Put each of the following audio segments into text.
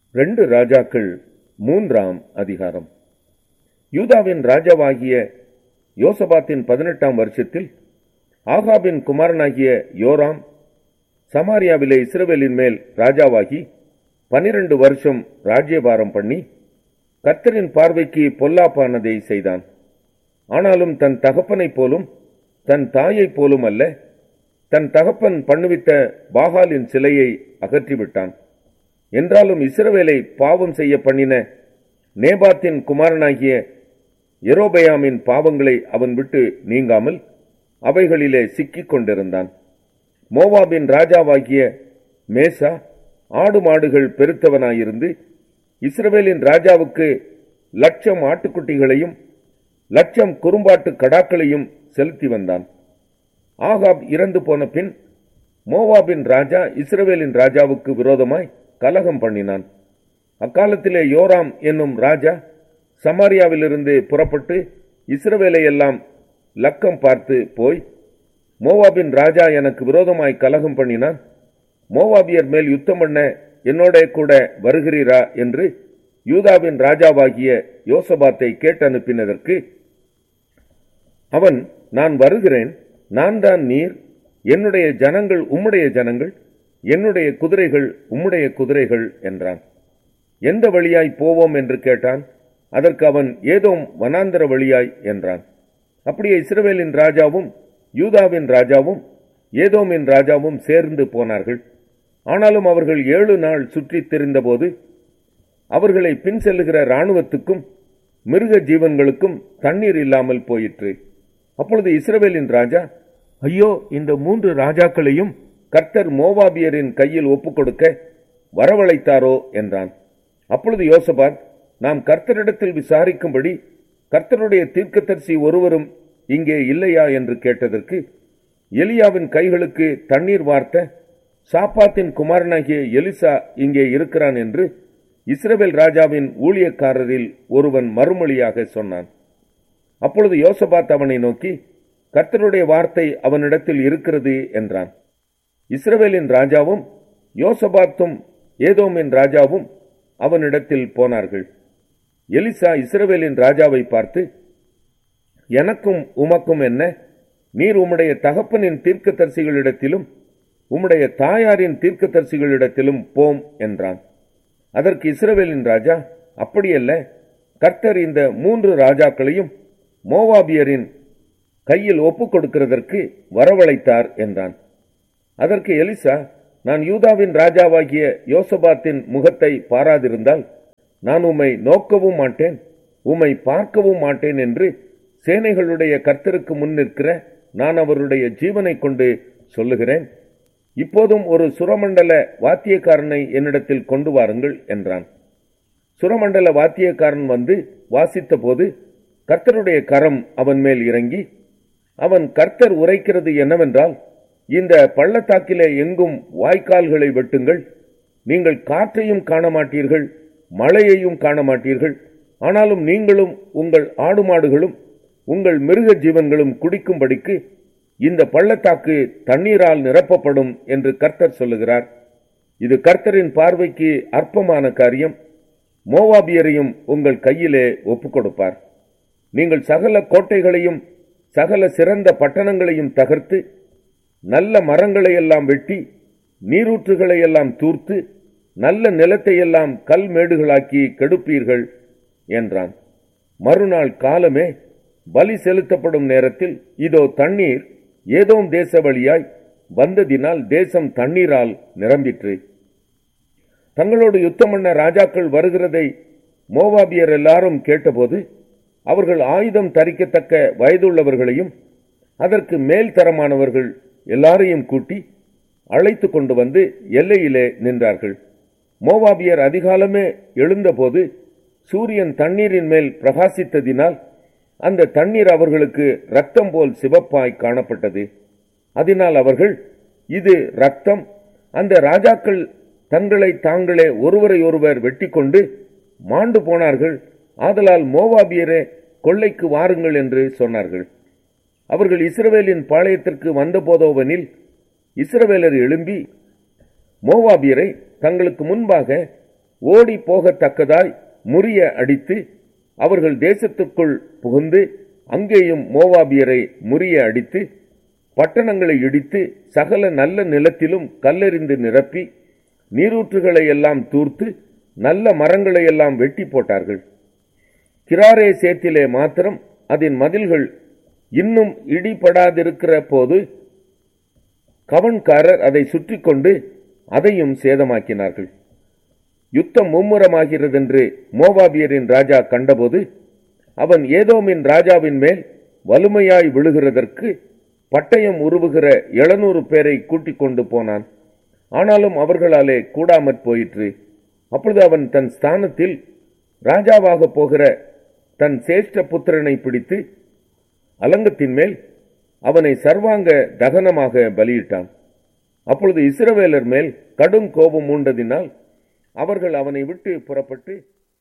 ரெண்டு ராஜாக்கள் மூன்றாம் அதிகாரம் யூதாவின் ராஜாவாகிய யோசபாத்தின் பதினெட்டாம் வருஷத்தில் ஆகாபின் குமாரனாகிய யோராம் சமாரியாவிலே இஸ்ரவேலின் மேல் ராஜாவாகி பனிரெண்டு வருஷம் ராஜ்யபாரம் பண்ணி கர்த்தரின் பார்வைக்கு பொல்லாப்பானதை செய்தான் ஆனாலும் தன் தகப்பனைப் போலும் தன் தாயைப் போலும் அல்ல தன் தகப்பன் பண்ணுவித்த பாகாலின் சிலையை அகற்றிவிட்டான் என்றாலும் இஸ்ரவேலை பாவம் செய்ய பண்ணின நேபாத்தின் குமாரனாகிய எரோபயாமின் பாவங்களை அவன் விட்டு நீங்காமல் அவைகளிலே சிக்கிக் கொண்டிருந்தான் மோவாபின் ராஜாவாகிய மேசா ஆடு மாடுகள் பெருத்தவனாயிருந்து இஸ்ரவேலின் ராஜாவுக்கு லட்சம் ஆட்டுக்குட்டிகளையும் லட்சம் குறும்பாட்டு கடாக்களையும் செலுத்தி வந்தான் ஆகாப் இறந்து போன பின் மோவாபின் ராஜா இஸ்ரவேலின் ராஜாவுக்கு விரோதமாய் கலகம் பண்ணினான் அக்காலத்திலே யோராம் என்னும் ராஜா சமாரியாவிலிருந்து புறப்பட்டு இஸ்ரவேலை எல்லாம் லக்கம் பார்த்து போய் மோவாபின் ராஜா எனக்கு விரோதமாய் கலகம் பண்ணினான் மோவாபியர் மேல் யுத்தம் பண்ண என்னோட கூட வருகிறீரா என்று யூதாவின் ராஜாவாகிய யோசபாத்தை கேட்டனுப்பினதற்கு அவன் நான் வருகிறேன் நான் தான் நீர் என்னுடைய ஜனங்கள் உம்முடைய ஜனங்கள் என்னுடைய குதிரைகள் உம்முடைய குதிரைகள் என்றான் எந்த வழியாய் போவோம் என்று கேட்டான் அதற்கு அவன் ஏதோ வனாந்தர வழியாய் என்றான் அப்படியே இஸ்ரவேலின் ராஜாவும் யூதாவின் ராஜாவும் ஏதோமின் ராஜாவும் சேர்ந்து போனார்கள் ஆனாலும் அவர்கள் ஏழு நாள் சுற்றித் திரிந்தபோது அவர்களை பின் செல்லுகிற இராணுவத்துக்கும் மிருக ஜீவன்களுக்கும் தண்ணீர் இல்லாமல் போயிற்று அப்பொழுது இஸ்ரவேலின் ராஜா ஐயோ இந்த மூன்று ராஜாக்களையும் கர்த்தர் மோவாபியரின் கையில் ஒப்புக் கொடுக்க வரவழைத்தாரோ என்றான் அப்பொழுது யோசபாத் நாம் கர்த்தரிடத்தில் விசாரிக்கும்படி கர்த்தருடைய தீர்க்கதரிசி ஒருவரும் இங்கே இல்லையா என்று கேட்டதற்கு எலியாவின் கைகளுக்கு தண்ணீர் வார்த்த சாப்பாத்தின் குமாரனாகிய எலிசா இங்கே இருக்கிறான் என்று இஸ்ரவேல் ராஜாவின் ஊழியக்காரரில் ஒருவன் மறுமொழியாக சொன்னான் அப்பொழுது யோசபாத் அவனை நோக்கி கர்த்தருடைய வார்த்தை அவனிடத்தில் இருக்கிறது என்றான் இஸ்ரவேலின் ராஜாவும் யோசபாத்தும் ஏதோமின் ராஜாவும் அவனிடத்தில் போனார்கள் எலிசா இஸ்ரவேலின் ராஜாவை பார்த்து எனக்கும் உமக்கும் என்ன நீர் உம்முடைய தகப்பனின் தீர்க்கதரிசிகளிடத்திலும் உம்முடைய தாயாரின் தீர்க்கதரிசிகளிடத்திலும் போம் என்றான் அதற்கு இஸ்ரவேலின் ராஜா அப்படியல்ல கர்த்தர் இந்த மூன்று ராஜாக்களையும் மோவாபியரின் கையில் ஒப்புக் கொடுக்கிறதற்கு வரவழைத்தார் என்றான் அதற்கு எலிசா நான் யூதாவின் ராஜாவாகிய யோசபாத்தின் முகத்தை பாராதிருந்தால் நான் உம்மை நோக்கவும் மாட்டேன் உம்மை பார்க்கவும் மாட்டேன் என்று சேனைகளுடைய கர்த்தருக்கு முன் நிற்கிற நான் அவருடைய ஜீவனை கொண்டு சொல்லுகிறேன் இப்போதும் ஒரு சுரமண்டல வாத்தியக்காரனை என்னிடத்தில் கொண்டு வாருங்கள் என்றான் சுரமண்டல வாத்தியக்காரன் வந்து வாசித்த போது கர்த்தருடைய கரம் அவன் மேல் இறங்கி அவன் கர்த்தர் உரைக்கிறது என்னவென்றால் இந்த பள்ளத்தாக்கிலே எங்கும் வாய்க்கால்களை வெட்டுங்கள் நீங்கள் காற்றையும் காண மாட்டீர்கள் மழையையும் காண மாட்டீர்கள் ஆனாலும் நீங்களும் உங்கள் ஆடு மாடுகளும் உங்கள் மிருக ஜீவன்களும் குடிக்கும்படிக்கு இந்த பள்ளத்தாக்கு தண்ணீரால் நிரப்பப்படும் என்று கர்த்தர் சொல்லுகிறார் இது கர்த்தரின் பார்வைக்கு அற்பமான காரியம் மோவாபியரையும் உங்கள் கையிலே ஒப்புக் கொடுப்பார் நீங்கள் சகல கோட்டைகளையும் சகல சிறந்த பட்டணங்களையும் தகர்த்து நல்ல மரங்களை எல்லாம் வெட்டி நீரூற்றுகளை எல்லாம் தூர்த்து நல்ல நிலத்தை எல்லாம் கல் மேடுகளாக்கி கெடுப்பீர்கள் என்றான் மறுநாள் காலமே பலி செலுத்தப்படும் நேரத்தில் இதோ தண்ணீர் ஏதோம் தேச வழியாய் வந்ததினால் தேசம் தண்ணீரால் நிரம்பிற்று தங்களோடு யுத்தம் பண்ண ராஜாக்கள் வருகிறதை மோவாபியர் எல்லாரும் கேட்டபோது அவர்கள் ஆயுதம் தரிக்கத்தக்க வயதுள்ளவர்களையும் அதற்கு மேல் தரமானவர்கள் எல்லாரையும் கூட்டி அழைத்து கொண்டு வந்து எல்லையிலே நின்றார்கள் மோவாபியர் அதிகாலமே எழுந்தபோது சூரியன் தண்ணீரின் மேல் பிரகாசித்ததினால் அந்த தண்ணீர் அவர்களுக்கு ரத்தம் போல் சிவப்பாய் காணப்பட்டது அதனால் அவர்கள் இது ரத்தம் அந்த ராஜாக்கள் தங்களை தாங்களே ஒருவரை ஒருவர் வெட்டி கொண்டு மாண்டு போனார்கள் ஆதலால் மோவாபியரே கொள்ளைக்கு வாருங்கள் என்று சொன்னார்கள் அவர்கள் இஸ்ரவேலின் பாளையத்திற்கு வந்தபோதோவனில் இஸ்ரவேலர் எழும்பி மோவாபியரை தங்களுக்கு முன்பாக ஓடி போகத்தக்கதாய் முறிய அடித்து அவர்கள் தேசத்துக்குள் புகுந்து அங்கேயும் மோவாபியரை முறிய அடித்து பட்டணங்களை இடித்து சகல நல்ல நிலத்திலும் கல்லெறிந்து நிரப்பி நீரூற்றுகளை எல்லாம் தூர்த்து நல்ல மரங்களை எல்லாம் வெட்டி போட்டார்கள் கிராரே சேத்திலே மாத்திரம் அதன் மதில்கள் இன்னும் இடிபடாதிருக்கிற போது கவன்காரர் அதை சுற்றி கொண்டு அதையும் சேதமாக்கினார்கள் யுத்தம் மும்முரமாகிறதென்று மோவாபியரின் ராஜா கண்டபோது அவன் ஏதோமின் ராஜாவின் மேல் வலுமையாய் விழுகிறதற்கு பட்டயம் உருவுகிற எழுநூறு பேரை கூட்டிக் கொண்டு போனான் ஆனாலும் அவர்களாலே கூடாமற் போயிற்று அப்பொழுது அவன் தன் ஸ்தானத்தில் ராஜாவாக போகிற தன் சேஷ்ட புத்திரனை பிடித்து அலங்கத்தின் மேல் அவனை சர்வாங்க தகனமாக பலியிட்டான் அப்பொழுது இஸ்ரவேலர் மேல் கடும் கோபம் மூண்டதினால் அவர்கள் அவனை விட்டு புறப்பட்டு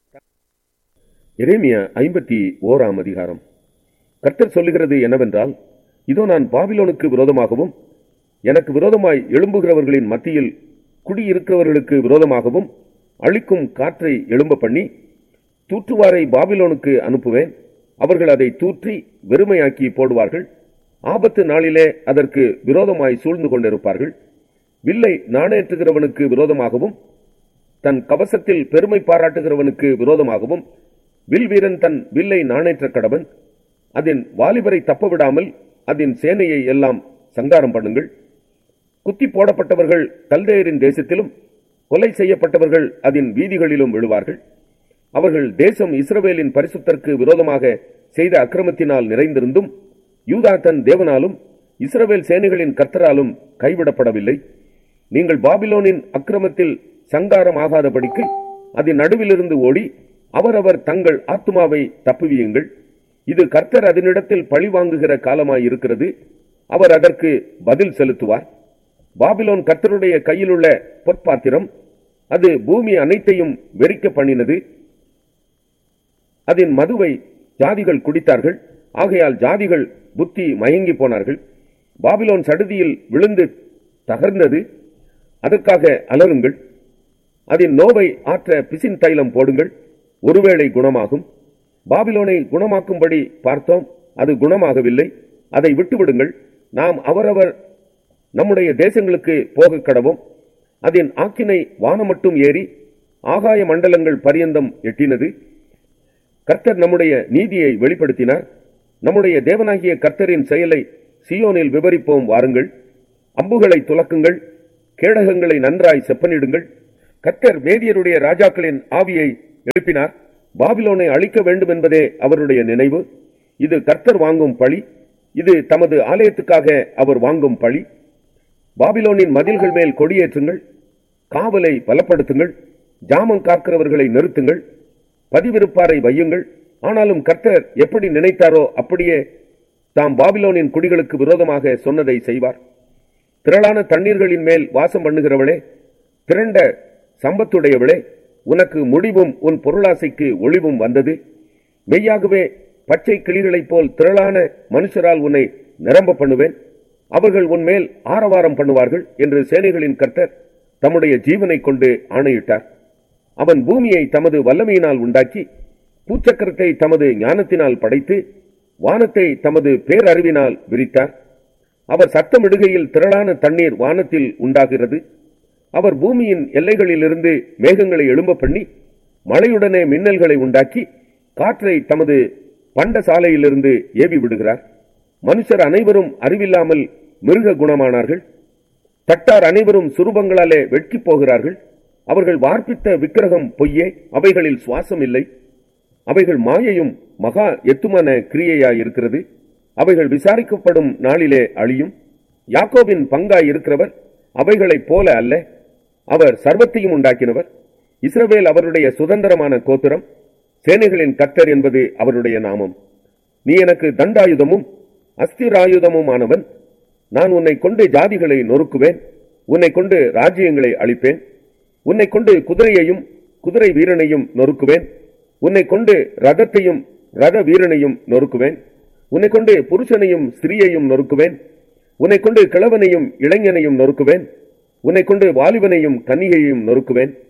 எரேமியா ஐம்பத்தி ஓராம் அதிகாரம் கர்த்தர் சொல்லுகிறது என்னவென்றால் இதோ நான் பாபிலோனுக்கு விரோதமாகவும் எனக்கு விரோதமாய் எழும்புகிறவர்களின் மத்தியில் குடியிருக்கிறவர்களுக்கு விரோதமாகவும் அழிக்கும் காற்றை எழும்ப பண்ணி தூற்றுவாரை பாபிலோனுக்கு அனுப்புவேன் அவர்கள் அதை தூற்றி வெறுமையாக்கி போடுவார்கள் ஆபத்து நாளிலே அதற்கு விரோதமாய் சூழ்ந்து கொண்டிருப்பார்கள் வில்லை நாணேற்றுகிறவனுக்கு விரோதமாகவும் தன் கவசத்தில் பெருமை பாராட்டுகிறவனுக்கு விரோதமாகவும் வில் வீரன் தன் வில்லை நாணேற்ற கடவன் அதன் வாலிபரை தப்பவிடாமல் அதன் சேனையை எல்லாம் சங்காரம் பண்ணுங்கள் குத்தி போடப்பட்டவர்கள் கல்தேயரின் தேசத்திலும் கொலை செய்யப்பட்டவர்கள் அதன் வீதிகளிலும் விழுவார்கள் அவர்கள் தேசம் இஸ்ரவேலின் பரிசுத்தற்கு விரோதமாக செய்த அக்கிரமத்தினால் நிறைந்திருந்தும் யூதா தன் தேவனாலும் இஸ்ரவேல் சேனைகளின் கர்த்தராலும் கைவிடப்படவில்லை நீங்கள் பாபிலோனின் அக்கிரமத்தில் சங்காரம் ஆகாதபடிக்கு அதன் நடுவிலிருந்து ஓடி அவரவர் தங்கள் ஆத்மாவை தப்புவியுங்கள் இது கர்த்தர் அதனிடத்தில் பழி வாங்குகிற காலமாய் இருக்கிறது அவர் அதற்கு பதில் செலுத்துவார் பாபிலோன் கர்த்தருடைய கையிலுள்ள பொற்பாத்திரம் அது பூமி அனைத்தையும் வெறிக்க பண்ணினது அதன் மதுவை ஜாதிகள் குடித்தார்கள் ஆகையால் ஜாதிகள் புத்தி மயங்கி போனார்கள் பாபிலோன் சடுதியில் விழுந்து தகர்ந்தது அதற்காக அலருங்கள் அதன் நோவை ஆற்ற பிசின் தைலம் போடுங்கள் ஒருவேளை குணமாகும் பாபிலோனை குணமாக்கும்படி பார்த்தோம் அது குணமாகவில்லை அதை விட்டுவிடுங்கள் நாம் அவரவர் நம்முடைய தேசங்களுக்கு போக கடவும் அதன் ஆக்கினை வானம் மட்டும் ஏறி ஆகாய மண்டலங்கள் பரியந்தம் எட்டினது கர்த்தர் நம்முடைய நீதியை வெளிப்படுத்தினார் நம்முடைய தேவனாகிய கர்த்தரின் செயலை சியோனில் விவரிப்போம் வாருங்கள் அம்புகளை துலக்குங்கள் கேடகங்களை நன்றாய் செப்பனிடுங்கள் கர்த்தர் மேதியருடைய ராஜாக்களின் ஆவியை எழுப்பினார் பாபிலோனை அழிக்க வேண்டும் என்பதே அவருடைய நினைவு இது கர்த்தர் வாங்கும் பழி இது தமது ஆலயத்துக்காக அவர் வாங்கும் பழி பாபிலோனின் மதில்கள் மேல் கொடியேற்றுங்கள் காவலை பலப்படுத்துங்கள் ஜாமம் காக்கிறவர்களை நிறுத்துங்கள் பதிவிருப்பாரை வையுங்கள் ஆனாலும் கர்த்தர் எப்படி நினைத்தாரோ அப்படியே தாம் பாபிலோனின் குடிகளுக்கு விரோதமாக சொன்னதை செய்வார் திரளான தண்ணீர்களின் மேல் வாசம் பண்ணுகிறவளே திரண்ட சம்பத்துடையவளே உனக்கு முடிவும் உன் பொருளாசைக்கு ஒளிவும் வந்தது மெய்யாகவே பச்சை கிளிகளைப் போல் திரளான மனுஷரால் உன்னை நிரம்ப பண்ணுவேன் அவர்கள் உன்மேல் ஆரவாரம் பண்ணுவார்கள் என்று சேனைகளின் கர்த்தர் தம்முடைய ஜீவனை கொண்டு ஆணையிட்டார் அவன் பூமியை தமது வல்லமையினால் உண்டாக்கி பூச்சக்கரத்தை தமது ஞானத்தினால் படைத்து வானத்தை தமது பேரறிவினால் விரித்தார் அவர் சத்தமிடுகையில் திரளான தண்ணீர் வானத்தில் உண்டாகிறது அவர் பூமியின் எல்லைகளிலிருந்து மேகங்களை எழும்ப பண்ணி மழையுடனே மின்னல்களை உண்டாக்கி காற்றை தமது பண்ட சாலையிலிருந்து ஏவி விடுகிறார் மனுஷர் அனைவரும் அறிவில்லாமல் மிருக குணமானார்கள் தட்டார் அனைவரும் சுரூபங்களாலே வெட்கிப் போகிறார்கள் அவர்கள் வார்ப்பித்த விக்கிரகம் பொய்யே அவைகளில் சுவாசம் இல்லை அவைகள் மாயையும் மகா எத்துமான கிரியையாயிருக்கிறது அவைகள் விசாரிக்கப்படும் நாளிலே அழியும் யாக்கோபின் பங்காய் இருக்கிறவர் அவைகளைப் போல அல்ல அவர் சர்வத்தையும் உண்டாக்கினவர் இஸ்ரவேல் அவருடைய சுதந்திரமான கோத்திரம் சேனைகளின் கத்தர் என்பது அவருடைய நாமம் நீ எனக்கு தண்டாயுதமும் அஸ்திராயுதமுமானவன் நான் உன்னை கொண்டு ஜாதிகளை நொறுக்குவேன் உன்னை கொண்டு ராஜ்யங்களை அழிப்பேன் உன்னை கொண்டு குதிரையையும் குதிரை வீரனையும் நொறுக்குவேன் உன்னை கொண்டு ரதத்தையும் ரத வீரனையும் நொறுக்குவேன் உன்னை கொண்டு புருஷனையும் ஸ்திரீயையும் நொறுக்குவேன் உன்னை கொண்டு கிழவனையும் இளைஞனையும் நொறுக்குவேன் உன்னை கொண்டு வாலிபனையும் கன்னிகையையும் நொறுக்குவேன்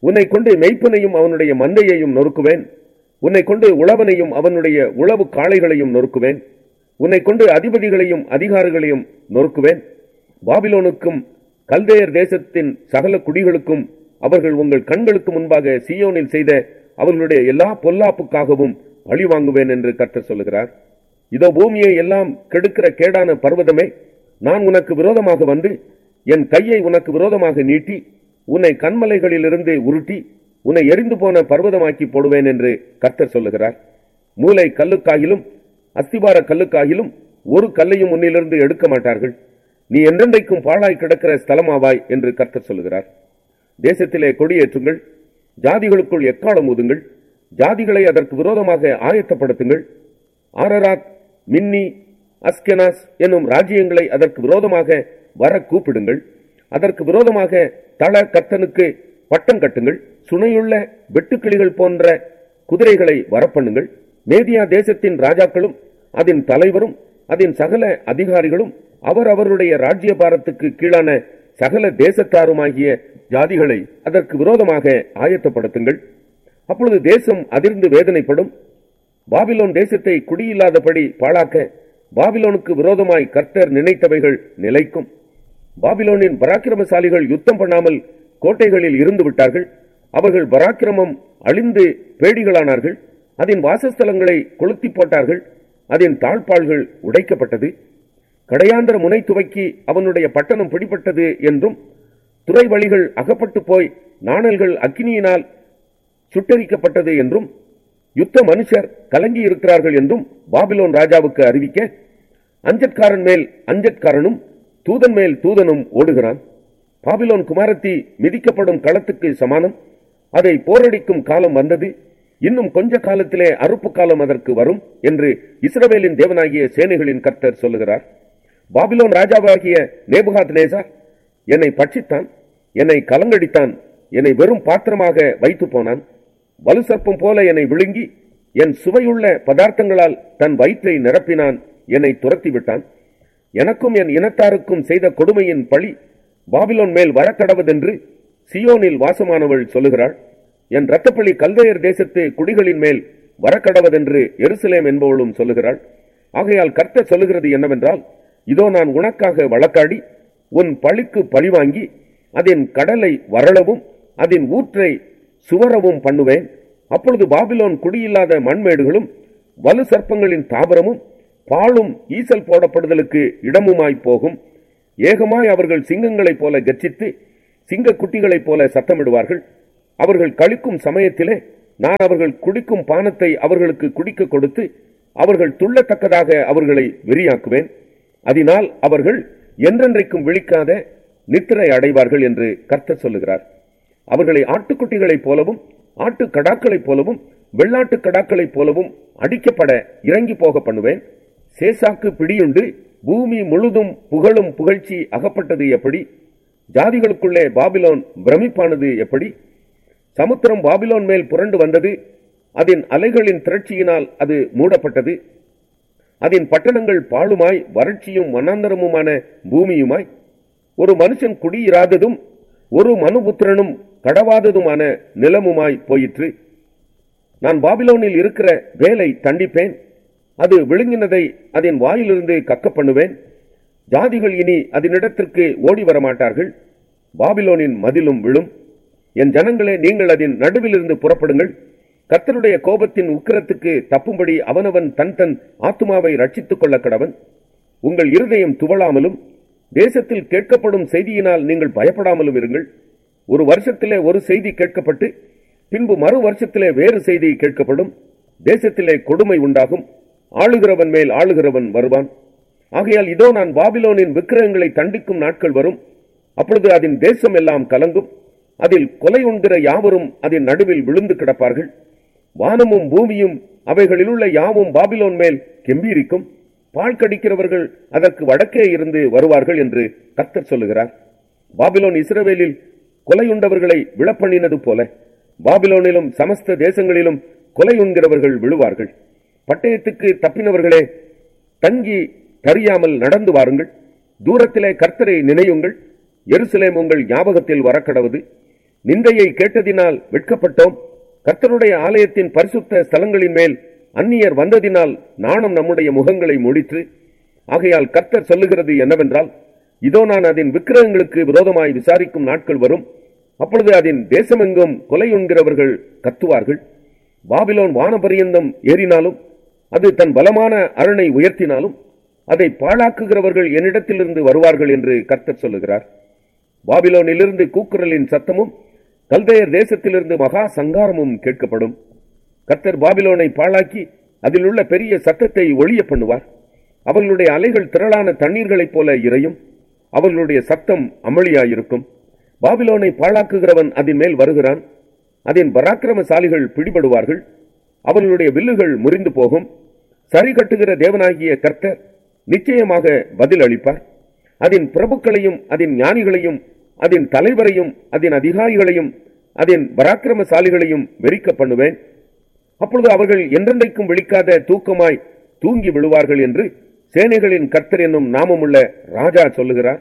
உன்னை கொண்டு மெய்ப்பனையும் அவனுடைய மந்தையையும் நொறுக்குவேன் உன்னை கொண்டு உழவனையும் அவனுடைய உழவு காளைகளையும் நொறுக்குவேன் உன்னை கொண்டு அதிபதிகளையும் அதிகாரிகளையும் நொறுக்குவேன் பாபிலோனுக்கும் கல்தேயர் தேசத்தின் சகல குடிகளுக்கும் அவர்கள் உங்கள் கண்களுக்கு முன்பாக சியோனில் செய்த அவர்களுடைய எல்லா பொல்லாப்புக்காகவும் பழி வாங்குவேன் என்று கர்த்தர் சொல்லுகிறார் இதோ பூமியை எல்லாம் கெடுக்கிற கேடான பர்வதமே நான் உனக்கு விரோதமாக வந்து என் கையை உனக்கு விரோதமாக நீட்டி உன்னை கண்மலைகளிலிருந்து உருட்டி உன்னை எரிந்து போன பர்வதமாக்கி போடுவேன் என்று கர்த்தர் சொல்லுகிறார் மூளை கல்லுக்காகிலும் அஸ்திபார கல்லுக்காகிலும் ஒரு கல்லையும் உன்னிலிருந்து எடுக்க மாட்டார்கள் நீ என்றென்றைக்கும் பாழாய் கிடக்கிற ஸ்தலமாவாய் என்று கர்த்தர் சொல்லுகிறார் தேசத்திலே கொடியேற்றுங்கள் ஜாதிகளுக்குள் எக்காலம் ஊதுங்கள் ஜாதிகளை அதற்கு விரோதமாக ஆயத்தப்படுத்துங்கள் ஆரராத் மின்னி அஸ்கெனாஸ் என்னும் ராஜ்யங்களை அதற்கு விரோதமாக வர கூப்பிடுங்கள் அதற்கு விரோதமாக தள கத்தனுக்கு பட்டம் கட்டுங்கள் சுனையுள்ள வெட்டுக்கிளிகள் போன்ற குதிரைகளை வரப்பண்ணுங்கள் மேதியா தேசத்தின் ராஜாக்களும் அதன் தலைவரும் அதன் சகல அதிகாரிகளும் அவர் அவருடைய ராஜ்யபாரத்துக்கு கீழான சகல தேசத்தாருமாகிய ஜாதிகளை அதற்கு விரோதமாக ஆயத்தப்படுத்துங்கள் அப்பொழுது தேசம் அதிர்ந்து வேதனைப்படும் பாபிலோன் தேசத்தை குடியில்லாதபடி பாழாக்க பாபிலோனுக்கு விரோதமாய் கர்த்தர் நினைத்தவைகள் நிலைக்கும் பாபிலோனின் பராக்கிரமசாலிகள் யுத்தம் பண்ணாமல் கோட்டைகளில் இருந்து விட்டார்கள் அவர்கள் பராக்கிரமம் அழிந்து பேடிகளானார்கள் அதன் வாசஸ்தலங்களை கொளுத்தி போட்டார்கள் அதன் தாழ்பாள்கள் உடைக்கப்பட்டது கடையாந்திர முனை துவக்கி அவனுடைய பட்டணம் பிடிபட்டது என்றும் துறை வழிகள் அகப்பட்டு போய் நாணல்கள் அக்கினியினால் சுட்டரிக்கப்பட்டது என்றும் யுத்த மனுஷர் கலங்கி இருக்கிறார்கள் என்றும் பாபிலோன் ராஜாவுக்கு அறிவிக்க அஞ்சற்காரன் மேல் அஞ்சற்காரனும் தூதன் மேல் தூதனும் ஓடுகிறான் பாபிலோன் குமாரத்தி மிதிக்கப்படும் களத்துக்கு சமானம் அதை போரடிக்கும் காலம் வந்தது இன்னும் கொஞ்ச காலத்திலே அறுப்பு காலம் அதற்கு வரும் என்று இஸ்ரவேலின் தேவனாகிய சேனைகளின் கர்த்தர் சொல்லுகிறார் பாபிலோன் ராஜாவாகிய நேபுகாத் நேசார் என்னை பட்சித்தான் என்னை கலங்கடித்தான் என்னை வெறும் பாத்திரமாக வைத்து போனான் வலு சர்ப்பம் போல என்னை விழுங்கி என் சுவையுள்ள பதார்த்தங்களால் தன் வயிற்றை நிரப்பினான் என்னை துரத்தி விட்டான் எனக்கும் என் இனத்தாருக்கும் செய்த கொடுமையின் பழி பாபிலோன் மேல் வரக்கடவதென்று சியோனில் வாசமானவள் சொல்லுகிறாள் என் இரத்தப்பழி கல்தையர் தேசத்து குடிகளின் மேல் வரக்கடவதென்று எருசலேம் என்பவளும் சொல்லுகிறாள் ஆகையால் கர்த்தர் சொல்லுகிறது என்னவென்றால் இதோ நான் உனக்காக வழக்காடி உன் பழிக்கு பழிவாங்கி அதன் கடலை வரளவும் அதன் ஊற்றை சுவரவும் பண்ணுவேன் அப்பொழுது பாபிலோன் குடியில்லாத மண்மேடுகளும் வலு சர்ப்பங்களின் தாபரமும் பாலும் ஈசல் போடப்படுதலுக்கு இடமுமாய் போகும் ஏகமாய் அவர்கள் சிங்கங்களைப் போல கர்ச்சித்து சிங்க குட்டிகளைப் போல சத்தமிடுவார்கள் அவர்கள் கழிக்கும் சமயத்திலே நான் அவர்கள் குடிக்கும் பானத்தை அவர்களுக்கு குடிக்க கொடுத்து அவர்கள் துள்ளத்தக்கதாக அவர்களை வெறியாக்குவேன் அதனால் அவர்கள் என்றென்றைக்கும் விழிக்காத நித்திரை அடைவார்கள் என்று கர்த்தர் சொல்லுகிறார் அவர்களை ஆட்டுக்குட்டிகளைப் போலவும் ஆட்டு கடாக்களைப் போலவும் வெள்ளாட்டு கடாக்களைப் போலவும் அடிக்கப்பட இறங்கி போக பண்ணுவேன் சேசாக்கு பிடியுண்டு பூமி முழுதும் புகழும் புகழ்ச்சி அகப்பட்டது எப்படி ஜாதிகளுக்குள்ளே பாபிலோன் பிரமிப்பானது எப்படி சமுத்திரம் பாபிலோன் மேல் புரண்டு வந்தது அதன் அலைகளின் திரட்சியினால் அது மூடப்பட்டது அதன் பட்டணங்கள் பாழுமாய் வறட்சியும் வனாந்தரமுமான பூமியுமாய் ஒரு மனுஷன் குடியிராததும் ஒரு மனுபுத்திரனும் கடவாததுமான நிலமுமாய் போயிற்று நான் பாபிலோனில் இருக்கிற வேலை தண்டிப்பேன் அது விழுங்கினதை அதன் வாயிலிருந்து கக்க பண்ணுவேன் ஜாதிகள் இனி அதனிடத்திற்கு ஓடி வர மாட்டார்கள் பாபிலோனின் மதிலும் விழும் என் ஜனங்களே நீங்கள் அதன் நடுவிலிருந்து புறப்படுங்கள் கர்த்தருடைய கோபத்தின் உக்கிரத்துக்கு தப்பும்படி அவனவன் தன் தன் ஆத்துமாவை ரட்சித்துக் கொள்ள கடவன் உங்கள் இருதயம் துவளாமலும் தேசத்தில் கேட்கப்படும் செய்தியினால் நீங்கள் பயப்படாமலும் இருங்கள் ஒரு வருஷத்திலே ஒரு செய்தி கேட்கப்பட்டு பின்பு மறு வருஷத்திலே வேறு செய்தி கேட்கப்படும் தேசத்திலே கொடுமை உண்டாகும் ஆளுகிறவன் மேல் ஆளுகிறவன் வருவான் ஆகையால் இதோ நான் பாபிலோனின் விக்கிரகங்களை தண்டிக்கும் நாட்கள் வரும் அப்பொழுது அதன் தேசம் எல்லாம் கலங்கும் அதில் கொலை உண்கிற யாவரும் அதன் நடுவில் விழுந்து கிடப்பார்கள் வானமும் பூமியும் அவைகளிலுள்ள யாவும் பாபிலோன் மேல் கெம்பீரிக்கும் பால் கடிக்கிறவர்கள் அதற்கு வடக்கே இருந்து வருவார்கள் என்று கர்த்தர் சொல்லுகிறார் பாபிலோன் இஸ்ரவேலில் கொலையுண்டவர்களை விழப்பண்ணினது போல பாபிலோனிலும் சமஸ்த தேசங்களிலும் கொலை உண்கிறவர்கள் விழுவார்கள் பட்டயத்துக்கு தப்பினவர்களே தங்கி தறியாமல் நடந்து வாருங்கள் தூரத்திலே கர்த்தரை நினையுங்கள் எருசலேம் உங்கள் ஞாபகத்தில் வரக்கடவது நிந்தையை கேட்டதினால் வெட்கப்பட்டோம் கர்த்தருடைய ஆலயத்தின் பரிசுத்த ஸ்தலங்களின் மேல் அந்நியர் வந்ததினால் நாணம் நம்முடைய முகங்களை முடித்து ஆகையால் கர்த்தர் சொல்லுகிறது என்னவென்றால் இதோ நான் அதன் விக்கிரகங்களுக்கு விரோதமாய் விசாரிக்கும் நாட்கள் வரும் அப்பொழுது அதன் தேசமெங்கும் கொலை உண்கிறவர்கள் கத்துவார்கள் பாபிலோன் வானபரியந்தம் ஏறினாலும் அது தன் பலமான அரணை உயர்த்தினாலும் அதை பாழாக்குகிறவர்கள் என்னிடத்திலிருந்து வருவார்கள் என்று கர்த்தர் சொல்லுகிறார் பாபிலோனிலிருந்து கூக்குரலின் சத்தமும் கல்தையர் தேசத்திலிருந்து மகா சங்காரமும் கேட்கப்படும் கர்த்தர் பாபிலோனை பாழாக்கி அதில் உள்ள பெரிய சத்தத்தை ஒளிய பண்ணுவார் அவர்களுடைய அலைகள் திரளான தண்ணீர்களைப் போல இறையும் அவர்களுடைய சத்தம் அமளியாயிருக்கும் பாபிலோனை பாழாக்குகிறவன் அதன் மேல் வருகிறான் அதன் பராக்கிரமசாலிகள் பிடிபடுவார்கள் அவர்களுடைய வில்லுகள் முறிந்து போகும் சரி கட்டுகிற தேவனாகிய கர்த்தர் நிச்சயமாக பதில் அளிப்பார் அதன் பிரபுக்களையும் அதன் ஞானிகளையும் அதன் தலைவரையும் அதன் அதிகாரிகளையும் அதன் பராக்கிரமசாலிகளையும் வெறிக்க பண்ணுவேன் அப்பொழுது அவர்கள் என்றென்றைக்கும் விழிக்காத தூக்கமாய் தூங்கி விழுவார்கள் என்று சேனைகளின் கர்த்தர் என்னும் நாமமுள்ள ராஜா சொல்லுகிறார்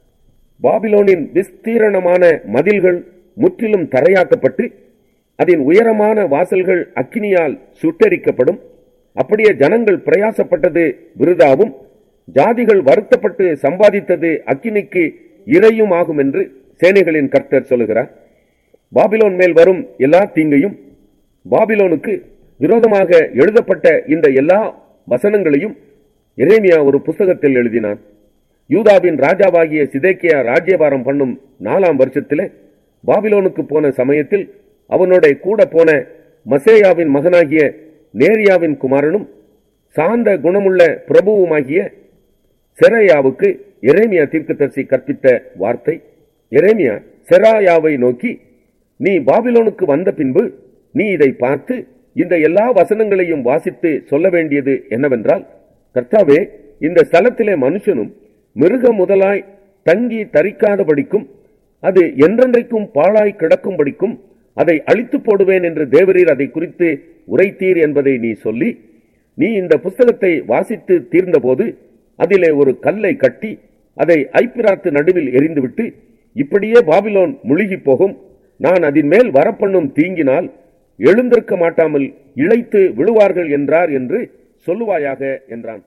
பாபிலோனின் விஸ்தீரணமான மதில்கள் முற்றிலும் தரையாக்கப்பட்டு அதன் உயரமான வாசல்கள் அக்கினியால் சுட்டரிக்கப்படும் அப்படியே ஜனங்கள் பிரயாசப்பட்டது விருதாவும் ஜாதிகள் வருத்தப்பட்டு சம்பாதித்தது அக்கினிக்கு இரையும் ஆகும் என்று சேனைகளின் கர்த்தர் சொல்லுகிறார் பாபிலோன் மேல் வரும் எல்லா தீங்கையும் பாபிலோனுக்கு விரோதமாக எழுதப்பட்ட இந்த எல்லா வசனங்களையும் எரேமியா ஒரு புஸ்தகத்தில் எழுதினான் யூதாவின் ராஜாவாகிய சிதேக்கியா ராஜ்யபாரம் பண்ணும் நாலாம் வருஷத்திலே பாபிலோனுக்கு போன சமயத்தில் அவனோட கூட போன மசேயாவின் மகனாகிய நேரியாவின் குமாரனும் சாந்த குணமுள்ள பிரபுவுமாகிய செரையாவுக்கு எரேமியா தீர்க்கதரிசி கற்பித்த வார்த்தை எரேமியா செராயாவை நோக்கி நீ பாபிலோனுக்கு வந்த பின்பு நீ இதை பார்த்து இந்த எல்லா வசனங்களையும் வாசித்து சொல்ல வேண்டியது என்னவென்றால் கர்த்தாவே இந்த ஸ்தலத்திலே மனுஷனும் மிருக முதலாய் தங்கி தரிக்காதபடிக்கும் அது என்றென்றைக்கும் பாழாய் கிடக்கும்படிக்கும் அதை அழித்து போடுவேன் என்று தேவரீர் அதை குறித்து உரைத்தீர் என்பதை நீ சொல்லி நீ இந்த புஸ்தகத்தை வாசித்து தீர்ந்தபோது அதிலே ஒரு கல்லை கட்டி அதை ஐப்பிராத்து நடுவில் எரிந்துவிட்டு இப்படியே பாபிலோன் முழுகி போகும் நான் அதன் மேல் வரப்பண்ணும் தீங்கினால் எழுந்திருக்க மாட்டாமல் இழைத்து விழுவார்கள் என்றார் என்று சொல்லுவாயாக என்றான்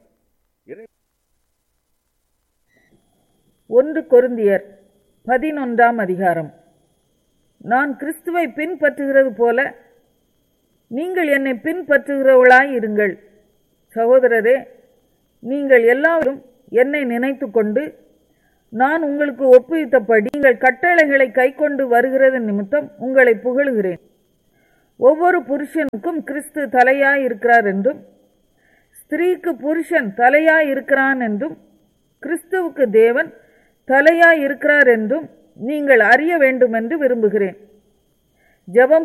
ஒன்று கொருந்தியர் பதினொன்றாம் அதிகாரம் நான் கிறிஸ்துவை பின்பற்றுகிறது போல நீங்கள் என்னை பின்பற்றுகிறவளாய் இருங்கள் சகோதரரே நீங்கள் எல்லாரும் என்னை நினைத்து கொண்டு நான் உங்களுக்கு ஒப்புவித்தபடி நீங்கள் கட்டளைகளை கைக்கொண்டு வருகிறது நிமித்தம் உங்களை புகழுகிறேன் ஒவ்வொரு புருஷனுக்கும் கிறிஸ்து தலையாய் இருக்கிறார் என்றும் ஸ்திரீக்கு புருஷன் தலையாய் இருக்கிறான் என்றும் கிறிஸ்துவுக்கு தேவன் தலையாய் இருக்கிறார் என்றும் நீங்கள் அறிய வேண்டும் என்று விரும்புகிறேன் ஜெபம்